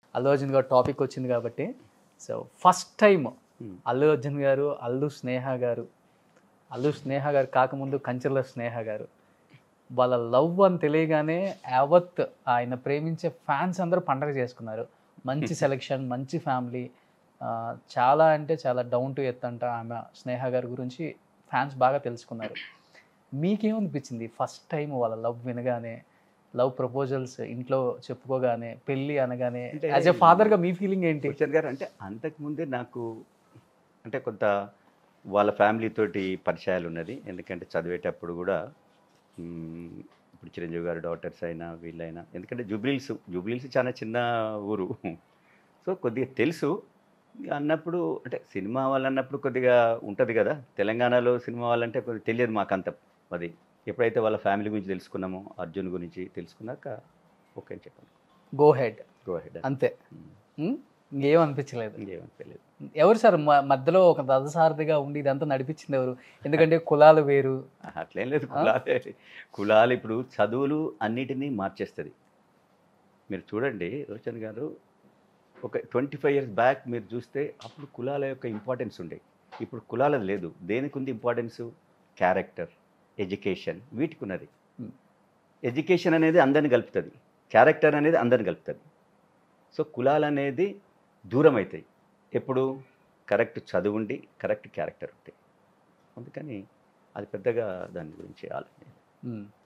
అల్లు అర్జున్ గారు టాపిక్ వచ్చింది కాబట్టి so first time Hmm. Allu Arjun గారు అల్లు స్నేహ గారు అల్లు స్నేహ గారు కాకముందు కంచెల స్నేహ గారు వాళ్ళ లవ్ అని తెలియగానే యావత్ ఆయన ప్రేమించే ఫ్యాన్స్ అందరూ పండగ చేసుకున్నారు మంచి సెలెక్షన్ మంచి ఫ్యామిలీ చాలా అంటే చాలా డౌన్ టు ఎత్ అంట ఆమె స్నేహ గారి గురించి ఫ్యాన్స్ బాగా తెలుసుకున్నారు మీకేమనిపించింది ఫస్ట్ టైం వాళ్ళ లవ్ వినగానే లవ్ ప్రపోజల్స్ ఇంట్లో చెప్పుకోగానే పెళ్ళి అనగానే అంటే- యాజ్ ఎ ఫాదర్గా మీ ఫీలింగ్ ఏంటి కిషన్ గారు అంటే అంతకుముందే నాకు అంటే కొంత వాళ్ళ ఫ్యామిలీ తోటి పరిచయాలు ఉన్నది ఎందుకంటే చదివేటప్పుడు కూడా మ్, ఇప్పుడు చిరంజీవి గారు డాటర్స్ అయినా వీళ్ళైనా ఎందుకంటే జూబ్లీల్స్ జూబ్లీల్స్ చాలా చిన్న ఊరు సో కొద్దిగా తెలుసు ఇక అన్నప్పుడు అంటే సినిమా వాళ్ళు అన్నప్పుడు కొద్దిగా ఉంటుంది కదా తెలంగాణలో సినిమా వాళ్ళంటే కొద్దిగా తెలియదు మాకు అంత అది ఎప్పుడైతే వాళ్ళ ఫ్యామిలీ గురించి తెలుసుకున్నామో అర్జున్ గురించి తెలుసుకున్నాక ఓకే అని చెప్పాను గో హెడ్ గో హెడ్ అంతే ఉం? ఇంకేం అనిపించలేదు ఇంకేమని తెలియదు ఎవరు సార్ మ- మధ్యలో ఒక రథసారథిగా ఉండి ఇదంతా నడిపించింది ఎవరు ఎందుకంటే కులాలు వేరు అట్లేం లేదు కులాలే కులాలు ఇప్పుడు చదువులు అన్నిటినీ మార్చేస్తుంది మీరు చూడండి రోషన్ గారు ఒక ట్వంటీ ఫైవ్ ఇయర్స్ బ్యాక్ మీరు చూస్తే అప్పుడు కులాల యొక్క ఇంపార్టెన్స్ ఉండే ఇప్పుడు కులాలది లేదు దేనికి ఉంది ఇంపార్టెన్స్ క్యారెక్టర్ ఎడ్యుకేషన్ వీటికి ఉన్నది Hmm. ఎడ్యుకేషన్ అనేది అందరిని కలుపుతుంది క్యారెక్టర్ అనేది అందరిని కలుపుతుంది సో కులాలు అనేది దూరం అవుతాయి ఎప్పుడు కరెక్ట్ చదువు ఉండి కరెక్ట్ క్యారెక్టర్ ఉంటాయి అందుకని అది పెద్దగా దాని గురించి ఆలోచన ఉం.